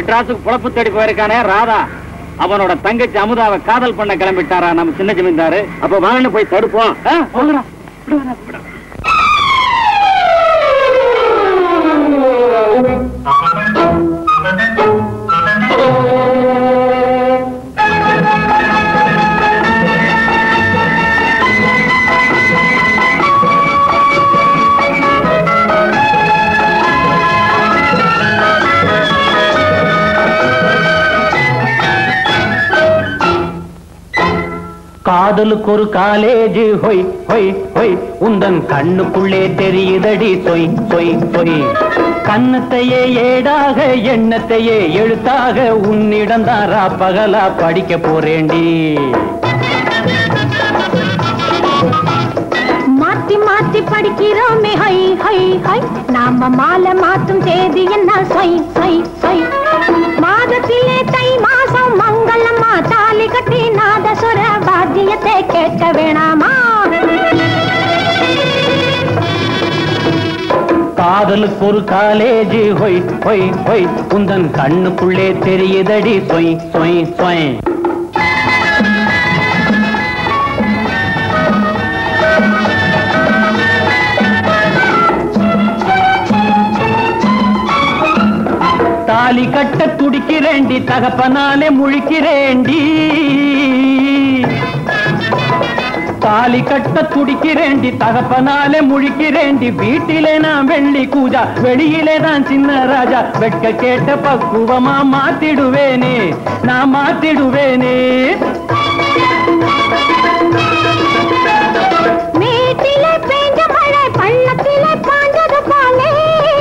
மெட்ராஸுக்கு புழப்பு தேடி போயிருக்கானே ராதா அவனோட தங்கச்சி அமுதாவை காதல் பண்ண கிளம்பிட்டாரா நம்ம சின்ன ஜமீன்தாரு அப்ப வாங்கன்னு போய் தடுப்போம் ஆ, போங்கடா. காதலுக்கு ஒரு காலேஜ் ஹொய் ஹொய் ஹொய் உந்தன் கண்ணுக்குள்ளே தெரியுதடி சொய் சொய் சொய் கண்ணத்தையே ஏடாக எண்ணத்தையே எழுத்தாக உன்னிடம் தாரா பகலா படிக்க போறேண்டி மாத்தி மாத்தி படிக்கிறோமே ஹை ஹை ஹை நாம மாலை மாத்தும் தேதி என்ன சொய் சொய் சொய் மாதத்திலே தை மாசம் மங்களம்மா தாலி கட்டி நாதசுர வாத்தியத்தை கேட்க வேணாமா காதலுக்கு ஒரு காலேஜ் ஹொய் ஹொய் ஹொய் உந்தன் கண்ணுக்குள்ளே தெரியுதடி சொய் சொய் சொய் தாலி கட்ட துடிக்கிறேண்டி தகப்பனாலே முழிக்கிறேண்டி தாலி கட்ட துடிக்கிறேண்டி தகப்பனாலே முழிக்கிறேண்டி வீட்டிலே நான் வெள்ளி கூஜா வெளியிலே தான் சின்ன ராஜா வெட்க கேட்ட பக்குவமா மாத்திடுவேனே நான் மாத்திடுவேனே மேட்டிலே பேஞ்ச மழை பள்ளத்திலே பாஞ்சது போலே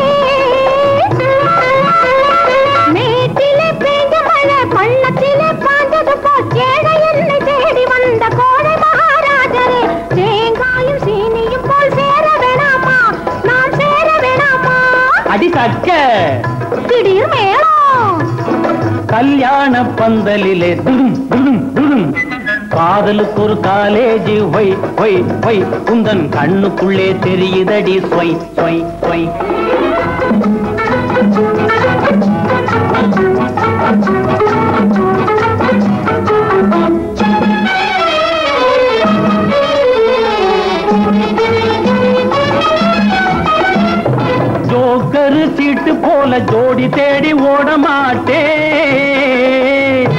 மேட்டிலே பேஞ்ச மழை பள்ளத்திலே பாஞ்சது போல் ஏழை என்னை தேடி வந்த கோடை மகாராஜரே தேங்காயும் சீனியும் போல் சேர வேணாமா நான் சேர வேணாமா அடி தக்க திடீர் மேளம் கல்யாண பந்தலிலே துடும் துடும் துடும் காதலுக்கு ஒரு காலேஜ் ஒய் ஒய் ஒய் உந்தன் கண்ணுக்குள்ளே தெரியுதடி சொய் சொய் சொய் ஜோக்கரு சீட்டு போல ஜோடி தேடி ஓட மாட்டேன்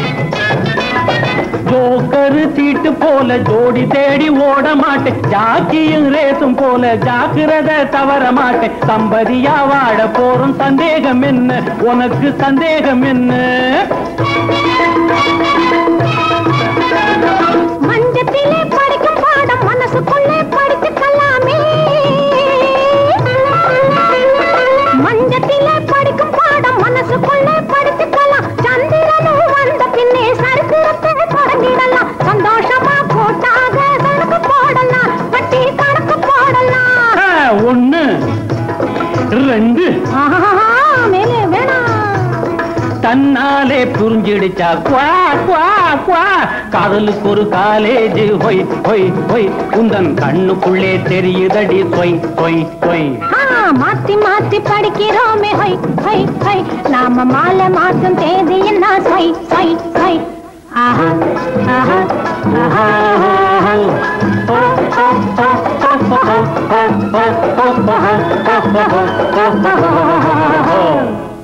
ஜோக்கரு சீட்டு போல ஜோடி தேடி ஓட மாட்டேன் ஜாக்கியும் ரேசும் போல ஜாக்கிரத தவற மாட்டேன் சம்பதியா வாட போறோம் சந்தேகம் என்ன உனக்கு சந்தேகம் என்ன மஞ்சத்திலே படிக்கும் பாடம் மனசுக்குள்ளே படிச்சுக்கலாமே மஞ்சத்திலே படிக்கும் பாடம் மனசுக்குள்ளே படிச்சுக்கலாம் சந்திரனும் வந்த பின்னே சரித்திரத்தை தொடங்கிடலாம் சந்தோஷமா போட்டாக கணக்கு போடலாம் வட்டி கணக்கு போடலாம் ஆ, ஒண்ணு ரெண்டு ஆஹா, மேலே வேணாம் தன்னாலே புரிஞ்சிடுச்சா குவா குவா குவா காதலுக்கு ஒரு காலேஜ் ஹொய் ஹொய் ஹொய் உந்தன் கண்ணுக்குள்ளே தெரியுதடி சொய் சொய் சொய் ஆ, மாத்தி மாத்தி படிக்கிறோமே ஹை ஹை ஹை நாம மாலை மாத்தும் தேதி என்ன சை சை சை ஆஹா ஆஹா ஆஹா Oh